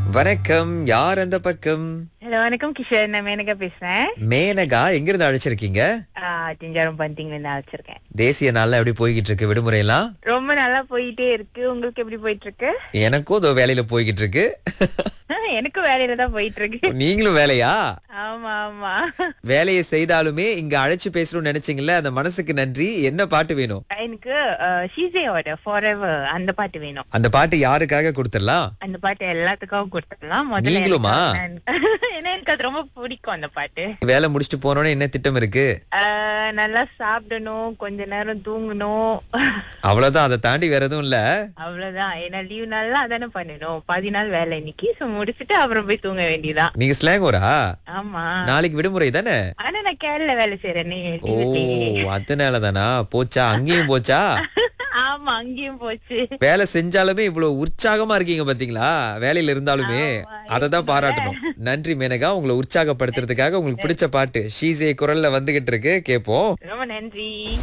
வணக்கம் யார் அந்த பக்கம் ஹலோ வணக்கம் கிஷோர் நான் மேனகா பேசுறேன் மேனகா எங்கிருந்து அழைச்சிருக்கீங்க திஞ்சாரம் பந்திங்ல இருந்து அழைச்சிருக்கேன் தேசிய நாள்ல எப்படி போய்கிட்டு இருக்கு விடுமுறை எல்லாம் ரொம்ப நல்லா போயிட்டே இருக்கு உங்களுக்கு எப்படி போயிட்டு இருக்கு எனக்கும் இதோ வேலையில போய்கிட்டு இருக்கு எனக்கும் வேலையில தான் போயிட்டு இருக்கு நீங்களும் வேலையா ஆமா ஆமா வேலையை செய்தாலுமே இங்க அழைச்சு பேசணும்னு நினைச்சீங்கல்ல அந்த மனசுக்கு நன்றி என்ன பாட்டு வேணும் எனக்கு ஷீசேயோட ஃபார் அந்த பாட்டு வேணும் அந்த பாட்டு யாருக்காக கொடுத்துடலாம் அந்த பாட்டு எல்லாத்துக்காகவும் கொடுத்துடலாம் முதல்ல நீங்களுமா? எனக்கு- ஏன்னா எனக்கு அது ரொம்ப பிடிக்கும் அந்த பாட்டு வேலை முடிச்சுட்டு போனோன்னு என்ன திட்டம் இருக்கு அஹ், நல்லா சாப்பிடணும் கொஞ்ச நேரம் தூங்கணும் அவ்வளவுதான் அதை தாண்டி வேற எதுவும் இல்ல அவ்வளவுதான் ஏன்னா லீவ் நாள்ல அதானே பண்ணணும் பாதி நாள் வேலை இன்னைக்கு சோ முடிச்சுட்டு அப்புறம் போய் தூங்க வேண்டியதான் நீங்க ஸ்லாங்கோரா ஆமா நாளைக்கு விடுமுறை தானே ஆனா நான் கேரள வேலை செய்யறேனே ஓ அதனாலதானா போச்சா அங்கேயும் போச்சா ஆமா அங்கேயும் போச்சு வேலை செஞ்சாலுமே இவ்வளவு உற்சாகமா இருக்கீங்க பாத்தீங்களா வேலையில இருந்தாலுமே ஆமா, அததான் பாராட்டணும் நன்றி மேனகா உங்களை உற்சாகப்படுத்துறதுக்காக உங்களுக்கு பிடிச்ச பாட்டு ஷீசே குரல்ல வந்துகிட்டு இருக்கு கேப்போம் ரொம்ப நன்றி